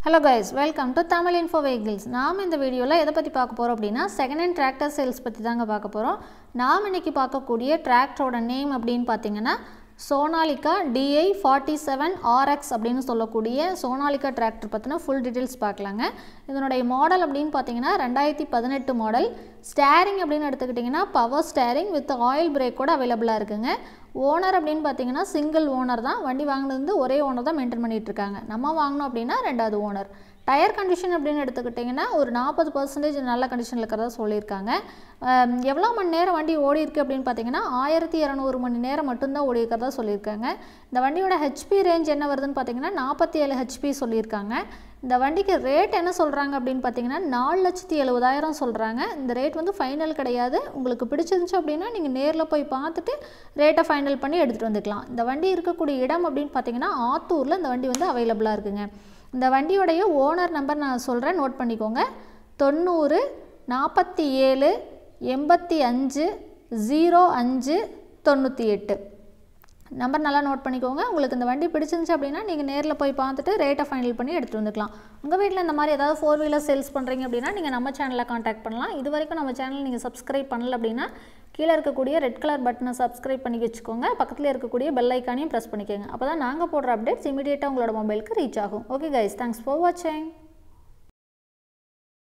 hello guys welcome to Tamil info vehicles நாம் இந்த வீடியோவில் எதை பற்றி பார்க்க போகிறோம் அப்படின்னா செகண்ட் ஹேண்ட் டிராக்டர் சேல்ஸ் பற்றி தாங்க பார்க்க போகிறோம் நாம் இன்னைக்கு பார்க்கக்கூடிய டிராக்டரோட நேம் அப்படின்னு பார்த்தீங்கன்னா Sonalika DI forty seven RX அப்படின்னு சொல்லக்கூடிய சோனாலிகா டிராக்டர் பற்றின ஃபுல் டீட்டெயில்ஸ் பார்க்கலாங்க இதனுடைய மாடல் அப்படின்னு பார்த்தீங்கன்னா ரெண்டாயிரத்தி பதினெட்டு மாடல் ஸ்டேரிங் அப்படின்னு எடுத்துக்கிட்டிங்கன்னா பவர் ஸ்டேரிங் வித் ஆயில் பிரேக்கோட அவைலபிளாக இருக்குங்க ஓனர் அப்படின்னு பார்த்தீங்கன்னா சிங்கிள் ஓனர் தான் வண்டி வாங்கினது வந்து ஒரே ஓனர் தான் மெயின்டைன் பண்ணிட்டு இருக்காங்க நம்ம வாங்கினோம் அப்படின்னா ரெண்டாவது ஓனர் டயர் கண்டிஷன் அப்படின்னு எடுத்துக்கிட்டிங்கன்னா ஒரு நாற்பது பர்சன்டேஜ் நல்ல கண்டிஷனில் இருக்கிறதா சொல்லியிருக்காங்க அம், எவ்வளோ மணி நேரம் வண்டி ஓடி இருக்கு அப்படின்னு பார்த்தீங்கன்னா ஆயிரத்தி இரநூறு மணி நேரம் மட்டும்தான் ஓடி இருக்கிறதா சொல்லியிருக்காங்க இந்த வண்டியோட ஹெச்பி ரேஞ்ச் என்ன வருதுன்னு பார்த்தீங்கன்னா நாற்பத்தி ஏழு ஹெச்பி சொல்லியிருக்காங்க இந்த வண்டிக்கு ரேட் என்ன சொல்கிறாங்க அப்படின்னு பார்த்தீங்கன்னா நாலு லட்சத்தி எழுபதாயிரம் சொல்கிறாங்க இந்த ரேட் வந்து ஃபைனல் கிடையாது உங்களுக்கு பிடிச்சிருந்துச்சு அப்படின்னா நீங்கள் நேரில் போய் பார்த்துட்டு ரேட்டை ஃபைனல் பண்ணி எடுத்துகிட்டு வந்துக்கலாம் இந்த வண்டி இருக்கக்கூடிய இடம் அப்படின்னு பார்த்தீங்கன்னா ஆத்தூரில் இந்த வண்டி வந்து அவைலபிளாக இருக்குங்க இந்த வண்டியோடைய ஓனர் நம்பர் நான் சொல்கிறேன் நோட் பண்ணிக்கோங்க தொண்ணூறு நாற்பத்தி ஏழு எண்பத்தி அஞ்சு ஜீரோ அஞ்சு தொண்ணூற்றி எட்டு நம்பர் நல்லா நோட் பண்ணிக்கோங்க உங்களுக்கு இந்த வண்டி பிடிச்சிருந்துச்சு அப்படின்னா நீங்கள் நேரில் போய் பார்த்துட்டு ரேட்டை ஃபைனல் பண்ணி எடுத்துகிட்டு வந்துக்கலாம் உங்கள் வீட்டில் இந்த மாதிரி ஏதாவது ஃபோர் வீலர் சேல்ஸ் பண்ணுறீங்க அப்படின்னா நீங்கள் நம்ம சேனலில் காண்டாக்ட் பண்ணலாம் இது வரைக்கும் நம்ம சேனல் நீங்கள் சப்ஸ்கிரைப் பண்ணல அப்படின்னா கீழே இருக்கக்கூடிய ரெட் கலர் பட்டனை சப்ஸ்கிரைப் பண்ணி வச்சுக்கோங்க பக்கத்தில் இருக்கக்கூடிய பெல் ஐக்கானையும் ப்ரெஸ் பண்ணிக்கோங்க அப்போ தான் நாங்கள் போடுற அப்டேட்ஸ் இமீடியட்டாக உங்களோட மொபைலுக்கு ரீச் ஆகும் ஓகே கைஸ் தேங்க்ஸ் ஃபார் வாட்சிங்